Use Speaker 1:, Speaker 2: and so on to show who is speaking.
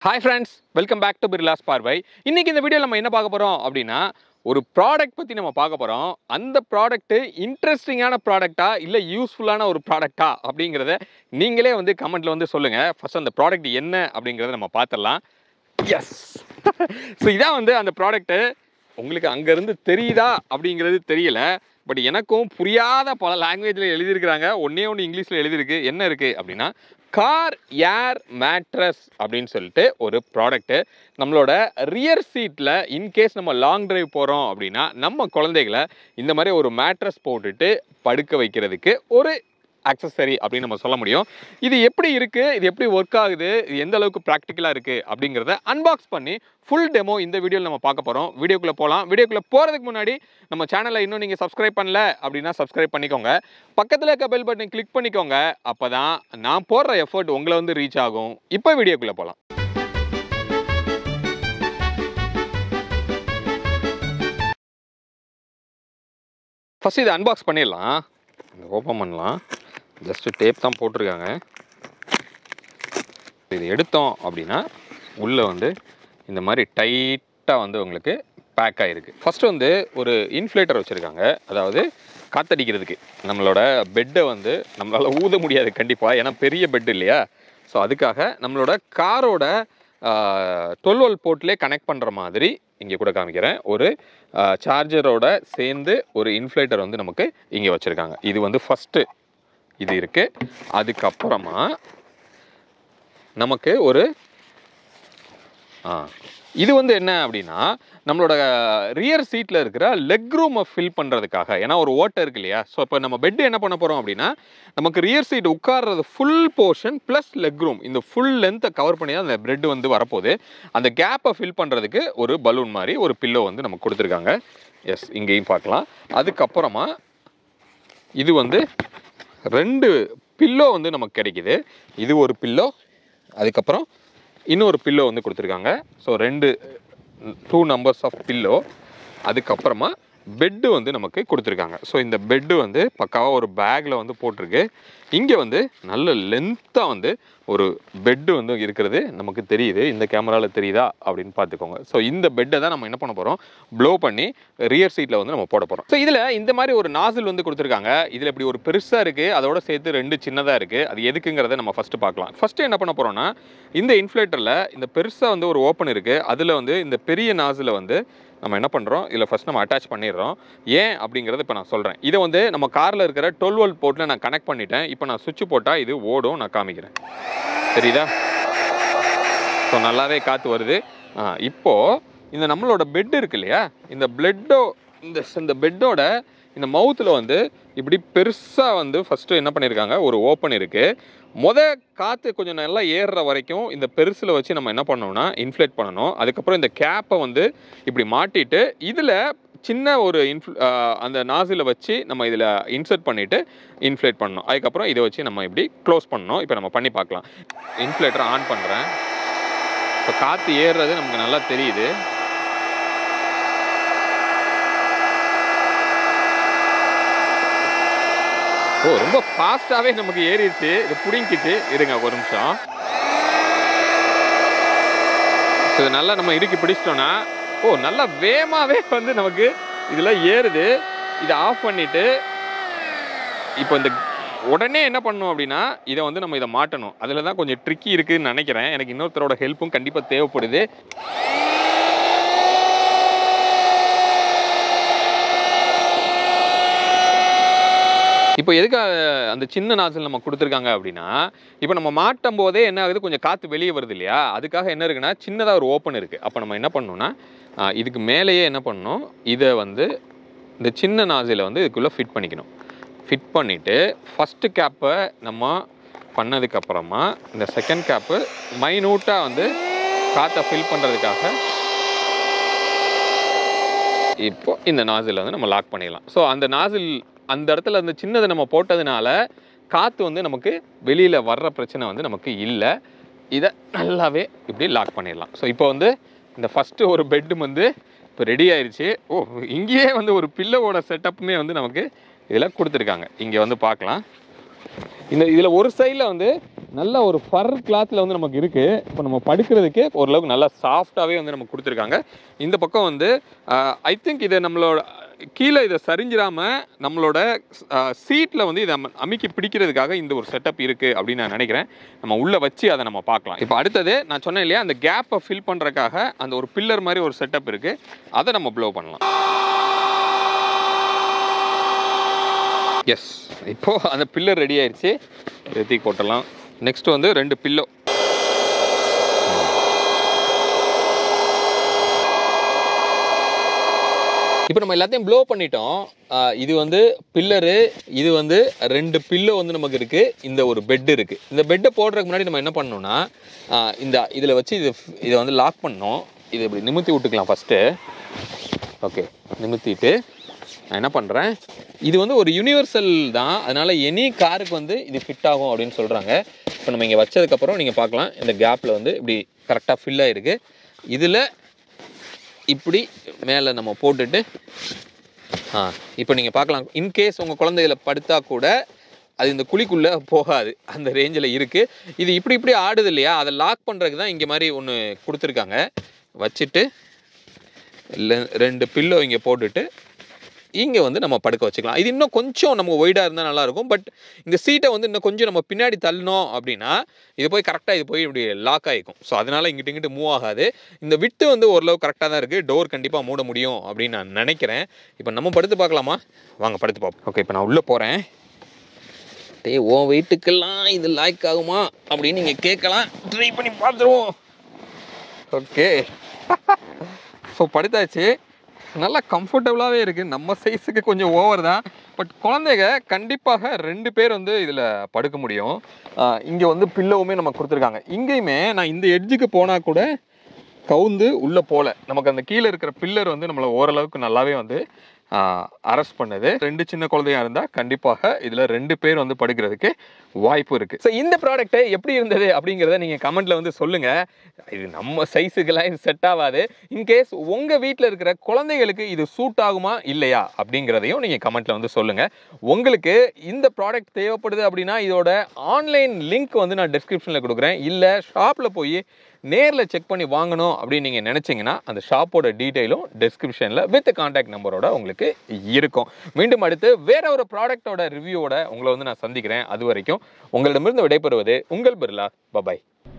Speaker 1: hi friends welcome back to Birla's பார்வை இன்னைக்கு இந்த வீடியோவில் நம்ம என்ன பார்க்க போகிறோம் அப்படின்னா ஒரு ப்ராடக்ட் பற்றி நம்ம பார்க்க போகிறோம் அந்த ப்ராடக்ட்டு இன்ட்ரெஸ்டிங்கான ப்ராடக்ட்டா இல்லை யூஸ்ஃபுல்லான ஒரு ப்ராடக்ட்டா அப்படிங்கிறத நீங்களே வந்து கமெண்ட்டில் வந்து சொல்லுங்கள் ஃபர்ஸ்ட் அந்த ப்ராடக்ட் என்ன அப்படிங்கிறத நம்ம பார்த்துடலாம் எஸ் ஸோ இதான் வந்து அந்த ப்ராடக்ட்டு உங்களுக்கு அங்கேருந்து தெரியுதா அப்படிங்கிறது தெரியல பட் எனக்கும் புரியாத பல லாங்குவேஜில் எழுதியிருக்கிறாங்க ஒன்றே ஒன்று இங்கிலீஷில் எழுதியிருக்கு என்ன இருக்குது அப்படின்னா கார் ஏர் மேட்ரஸ் அப்படின்னு சொல்லிட்டு ஒரு ப்ராடக்ட்டு நம்மளோட ரியர் சீட்டில் இன்கேஸ் நம்ம லாங் டிரைவ் போகிறோம் அப்படின்னா நம்ம குழந்தைகளை இந்த மாதிரி ஒரு மேட்ரஸ் போட்டுட்டு படுக்க வைக்கிறதுக்கு ஒரு அக்சசரி அப்படின்னு நம்ம சொல்ல முடியும் இது எப்படி இருக்குது இது எப்படி ஒர்க் ஆகுது இது எந்த அளவுக்கு ப்ராக்டிக்கலாக இருக்குது அப்படிங்கிறத அன்பாக்ஸ் பண்ணி ஃபுல் டெமோ இந்த வீடியோவில் நம்ம பார்க்க போகிறோம் வீடியோக்குள்ளே போகலாம் வீடியோக்குள்ளே போகிறதுக்கு முன்னாடி நம்ம சேனலை இன்னும் நீங்கள் சப்ஸ்கிரைப் பண்ணல அப்படின்னா சப்ஸ்கிரைப் பண்ணிக்கோங்க பக்கத்தில் இருக்க பெல் பட்டன் கிளிக் பண்ணிக்கோங்க அப்போ தான் நான் போடுற எஃபர்ட் உங்களை வந்து ரீச் ஆகும் இப்போ வீடியோக்குள்ளே போகலாம் ஃபஸ்ட் இதை அன்பாக்ஸ் பண்ணிடலாம் ஓப்பன் பண்ணலாம் ஜஸ்ட்டு டேப் தான் போட்டிருக்காங்க இது எடுத்தோம் அப்படின்னா உள்ளே வந்து இந்த மாதிரி டைட்டாக வந்து உங்களுக்கு பேக் ஆகிருக்கு ஃபஸ்ட்டு வந்து ஒரு இன்ஃப்ளேட்டர் வச்சுருக்காங்க அதாவது காத்தடிக்கிறதுக்கு நம்மளோட பெட்டை வந்து நம்மளால் ஊத முடியாது கண்டிப்பாக ஏன்னா பெரிய பெட் இல்லையா ஸோ அதுக்காக நம்மளோட காரோட டுவெல் வோல்ட் போர்ட்லேயே கனெக்ட் பண்ணுற மாதிரி இங்கே கூட காமிக்கிறேன் ஒரு சார்ஜரோட சேர்ந்து ஒரு இன்ஃப்ளேட்டர் வந்து நமக்கு இங்கே வச்சுருக்காங்க இது வந்து ஃபஸ்ட்டு இது இருக்குது அதுக்கப்புறமா நமக்கு ஒரு ஆ இது வந்து என்ன அப்படின்னா நம்மளோட ரியர் சீட்டில் இருக்கிற லெக் ரூமை ஃபில் பண்ணுறதுக்காக ஏன்னா ஒரு ஓட்டை இருக்கு இல்லையா ஸோ இப்போ நம்ம பெட் என்ன பண்ண போகிறோம் அப்படின்னா நமக்கு ரியர் சீட் உட்கார்றது full portion plus leg room இந்த ஃபுல் லென்த்தை கவர் பண்ணி தான் அந்த பிரெட் வந்து வரப்போகுது அந்த கேப்பை ஃபில் பண்ணுறதுக்கு ஒரு பலூன் மாதிரி ஒரு பில்லோ வந்து நமக்கு கொடுத்துருக்காங்க எஸ் இங்கேயும் பார்க்கலாம் அதுக்கப்புறமா இது வந்து ரெண்டு பில்லோ வந்து நமக்கு கிடைக்குது இது ஒரு பில்லோ அதுக்கப்புறம் இன்னொரு பில்லோ வந்து கொடுத்துருக்காங்க ஸோ ரெண்டு டூ நம்பர்ஸ் ஆஃப் பில்லோ அதுக்கப்புறமா பெட்டு வந்து நமக்கு கொடுத்துருக்காங்க ஸோ இந்த பெட்டு வந்து பக்காவாக ஒரு பேக்கில் வந்து போட்டிருக்கு இங்கே வந்து நல்ல லென்த்தாக வந்து ஒரு பெட்டு வந்து இருக்கிறது நமக்கு தெரியுது இந்த கேமராவில் தெரியுதா அப்படின்னு பார்த்துக்கோங்க ஸோ இந்த பெட்டை தான் நம்ம என்ன பண்ண போகிறோம் ப்ளோ பண்ணி ரியர் சீட்டில் வந்து நம்ம போட போகிறோம் ஸோ இதில் இந்த மாதிரி ஒரு நாசில் வந்து கொடுத்துருக்காங்க இதில் இப்படி ஒரு பெருசாக இருக்குது அதோட சேர்த்து ரெண்டு சின்னதாக இருக்குது அது எதுக்குங்கிறத நம்ம ஃபஸ்ட்டு பார்க்கலாம் ஃபஸ்ட்டு என்ன பண்ண போகிறோம்னா இந்த இன்ஃப்ளேட்டரில் இந்த பெருசாக வந்து ஒரு ஓப்பன் இருக்குது அதில் வந்து இந்த பெரிய நாசில் வந்து நம்ம என்ன பண்ணுறோம் இதில் ஃபஸ்ட் நம்ம அட்டாச் பண்ணிடுறோம் ஏன் அப்படிங்கிறத இப்போ நான் சொல்கிறேன் இதை வந்து நம்ம காரில் இருக்கிற டுவெல் வோல்ட் போர்ட்டில் நான் கனெக்ட் பண்ணிட்டேன் இப்போ நான் சுவிட்ச் போட்டால் இது ஓடும் நான் காமிக்கிறேன் தெரியுதா ஸோ நல்லாவே காற்று வருது இப்போது இந்த நம்மளோட பெட் இருக்கு இல்லையா இந்த பிளட்டோ இந்த இந்த பெட்டோட இந்த மவுத்தில் வந்து இப்படி பெருசாக வந்து ஃபஸ்ட்டு என்ன பண்ணியிருக்காங்க ஒரு ஓப்பன் இருக்குது மொத காற்று கொஞ்சம் நல்லா ஏறுற வரைக்கும் இந்த பெருசில் வச்சு நம்ம என்ன பண்ணோம்னா இன்ஃப்ளேட் பண்ணணும் அதுக்கப்புறம் இந்த கேப்பை வந்து இப்படி மாட்டிட்டு இதில் சின்ன ஒரு இன்ஃப்ள அந்த நாசில் வச்சு நம்ம இதில் இன்சர்ட் பண்ணிவிட்டு இன்ஃப்ளேட் பண்ணணும் அதுக்கப்புறம் இதை வச்சு நம்ம இப்படி க்ளோஸ் பண்ணணும் இப்போ நம்ம பண்ணி பார்க்கலாம் இன்ஃப்ளேட்டர் ஆன் பண்ணுறேன் இப்போ காற்று ஏறுறது நமக்கு நல்லா தெரியுது ஓ ரொம்ப ஃபாஸ்ட்டாகவே நமக்கு ஏறிடுச்சு இது பிடிங்கிட்டு இருங்க ஒரு நிமிஷம் இது நல்லா நம்ம இறுக்கி பிடிச்சிட்டோன்னா ஓ நல்லா வேகமாகவே வந்து நமக்கு இதில் ஏறுது இதை ஆஃப் பண்ணிவிட்டு இப்போ இந்த உடனே என்ன பண்ணணும் அப்படின்னா இதை வந்து நம்ம இதை மாட்டணும் அதில் தான் கொஞ்சம் ட்ரிக்கி இருக்குதுன்னு நினைக்கிறேன் எனக்கு இன்னொருத்தரோட ஹெல்ப்பும் கண்டிப்பாக தேவைப்படுது இப்போ எதுக்காக அந்த சின்ன நாசில் நம்ம கொடுத்துருக்காங்க அப்படின்னா இப்போ நம்ம மாட்டும் போதே என்ன ஆகுது கொஞ்சம் காற்று வெளியே வருது இல்லையா அதுக்காக என்ன இருக்குன்னா சின்னதாக ஒரு ஓப்பன் இருக்குது அப்போ நம்ம என்ன பண்ணணும்னா இதுக்கு மேலேயே என்ன பண்ணணும் இதை வந்து இந்த சின்ன நாசில் வந்து இதுக்குள்ளே ஃபிட் பண்ணிக்கணும் ஃபிட் பண்ணிவிட்டு ஃபஸ்ட்டு கேப்பை நம்ம பண்ணதுக்கப்புறமா இந்த செகண்ட் கேப்பு மைனூட்டாக வந்து காற்றை ஃபில் பண்ணுறதுக்காக இப்போ இந்த நாசில் வந்து நம்ம லாக் பண்ணிடலாம் ஸோ அந்த நாசில் அந்த இடத்துல அந்த சின்னதை நம்ம போட்டதுனால காற்று வந்து நமக்கு வெளியில் வர்ற பிரச்சனை வந்து நமக்கு இல்லை இதை நல்லாவே இப்படி லாக் பண்ணிடலாம் ஸோ இப்போ வந்து இந்த ஃபஸ்ட்டு ஒரு பெட்டு வந்து இப்போ ரெடி ஆயிடுச்சு ஓ இங்கேயே வந்து ஒரு பில்லோவோட செட்டப்புமே வந்து நமக்கு இதில் கொடுத்துருக்காங்க இங்கே வந்து பார்க்கலாம் இந்த இதில் ஒரு சைடில் வந்து நல்ல ஒரு ஃபர் கிளாத்தில் வந்து நமக்கு இருக்குது இப்போ நம்ம படுக்கிறதுக்கு ஓரளவுக்கு நல்லா சாஃப்டாகவே வந்து நமக்கு கொடுத்துருக்காங்க இந்த பக்கம் வந்து ஐ திங்க் இதை நம்மளோட கீழே இதை சரிஞ்சிடாமல் நம்மளோட சீட்டில் வந்து இதை அம- அமுக்கி பிடிக்கிறதுக்காக இந்த ஒரு செட்டப் இருக்குது அப்படின்னு நான் நினைக்கிறேன் நம்ம உள்ளே வச்சு அதை நம்ம பார்க்கலாம் இப்போ அடுத்தது நான் சொன்னேன் இல்லையா அந்த கேப்பை ஃபில் பண்ணுறதுக்காக அந்த ஒரு பில்லர் மாதிரி ஒரு செட்டப் இருக்குது அதை நம்ம ப்ளோ பண்ணலாம் எஸ் இப்போ அந்த பில்லர் ரெடி ஆயிடுச்சு இதை தூக்கி போட்டுடலாம் நெக்ஸ்ட் வந்து ரெண்டு பில்லோ இப்போ நம்ம எல்லாத்தையும் ப்ளோ பண்ணிட்டோம் ஆஹ் இது வந்து பில்லரு இது வந்து ரெண்டு பில்லோ வந்து நமக்கு இருக்குது இந்த ஒரு பெட் இருக்குது இந்த பெட்டை போடுறதுக்கு முன்னாடி நம்ம என்ன பண்ணணும்னா ஆஹ் இந்த இதில் வச்சு இது இதை வந்து லாக் பண்ணோம் இதை இப்படி நிமித்தி விட்டுக்கலாம் ஃபஸ்ட்டு ஓகே நிமித்திட்டு நான் என்ன பண்ணுறேன் இது வந்து ஒரு யூனிவர்சல் தான் அதனால எனி காருக்கு வந்து இது ஃபிட் ஆகும் அப்படின்னு சொல்கிறாங்க இப்போ நம்ம இங்கே வச்சதுக்கப்புறம் நீங்கள் பார்க்கலாம் இந்த கேப்பில் வந்து இப்படி கரெக்டாக ஃபில் ஆகிருக்கு இதில் இப்படி மேலே நம்ம போட்டுட்டு ஆ இப்போ நீங்கள் பார்க்கலாம் இன்கேஸ் உங்கள் குழந்தைகளை படுத்தா கூட அது இந்த குழிக்குள்ளே போகாது அந்த ரேஞ்சில் இருக்குது இது இப்படி இப்படி ஆடுது இல்லையா அதை லாக் பண்ணுறதுக்கு தான் இங்கே மாதிரி ஒன்று கொடுத்துருக்காங்க வச்சுட்டு le- ரெண்டு பில்லோ இங்கே போட்டுட்டு இங்கே வந்து நம்ம படுக்க வச்சுக்கலாம் இது இன்னும் கொஞ்சம் நம்ம ஒய்டாக இருந்தால் நல்லாயிருக்கும் பட் இந்த சீட்டை வந்து இன்னும் கொஞ்சம் நம்ம பின்னாடி தள்ளினோம் அப்படின்னா இது போய் கரெக்டாக இது போய் இப்படி லாக் ஆகிக்கும் ஸோ அதனால் இங்கிட்டு இங்கிட்டு மூவ் ஆகாது இந்த விட்டு வந்து ஓரளவு கரெக்டாக தான் இருக்குது டோர் கண்டிப்பாக மூட முடியும் அப்படின்னு நான் நினைக்கிறேன் இப்போ நம்ம படுத்து பார்க்கலாமா வாங்க படுத்து பார்ப்போம் ஓகே இப்போ நான் உள்ளே போகிறேன் டேய் உன் வெயிட்டுக்கெல்லாம் இது லாய்க் ஆகுமா அப்படின்னு நீங்கள் கேட்கலாம் ட்ரை பண்ணி பார்த்துருவோம் ஓகே ஸோ படுத்தாச்சு நல்லா கம்ஃபர்டபுளாகவே இருக்குது நம்ம சைஸுக்கு கொஞ்சம் ஓவர் தான் பட் குழந்தைங்க கண்டிப்பாக ரெண்டு பேர் வந்து இதில் படுக்க முடியும் இங்கே வந்து பில்லோவுமே நம்ம கொடுத்துருக்காங்க இங்கேயுமே நான் இந்த எட்ஜுக்கு போனால் கூட கவுந்து உள்ளே போகல நமக்கு அந்த கீழே இருக்கிற பில்லர் வந்து நம்மளை ஓரளவுக்கு நல்லாவே வந்து அரெஸ்ட் பண்ணுது ரெண்டு சின்ன குழந்தையா இருந்தால் கண்டிப்பாக இதில் ரெண்டு பேர் வந்து படுக்கிறதுக்கு வாய்ப்பு இருக்குது ஸோ இந்த ப்ராடக்ட்டு எப்படி இருந்தது அப்படிங்கிறத நீங்கள் கமெண்ட்டில் வந்து சொல்லுங்கள் இது நம்ம சைஸுக்கெல்லாம் இது செட் ஆகாது இன்கேஸ் உங்கள் வீட்டில் இருக்கிற குழந்தைகளுக்கு இது சூட் ஆகுமா இல்லையா அப்படிங்கிறதையும் நீங்கள் கமெண்ட்டில் வந்து சொல்லுங்கள் உங்களுக்கு இந்த ப்ராடக்ட் தேவைப்படுது அப்படின்னா இதோட ஆன்லைன் லிங்க் வந்து நான் டிஸ்கிரிப்ஷனில் கொடுக்குறேன் இல்லை ஷாப்பில் போய் நேரில் செக் பண்ணி வாங்கணும் அப்படின்னு நீங்கள் நினச்சிங்கன்னா அந்த ஷாப்போட டீட்டெயிலும் டிஸ்கிரிப்ஷனில் வித் காண்டாக்ட் நம்பரோட உங்களுக்கு இருக்கும் மீண்டும் அடுத்து வேற ஒரு ப்ராடக்ட்டோட ரிவ்யூவோட உங்களை வந்து நான் சந்திக்கிறேன் அது வரைக்கும் உங்களிடமிருந்து விடைபெறுவது உங்கள் பிர்லா பபாய்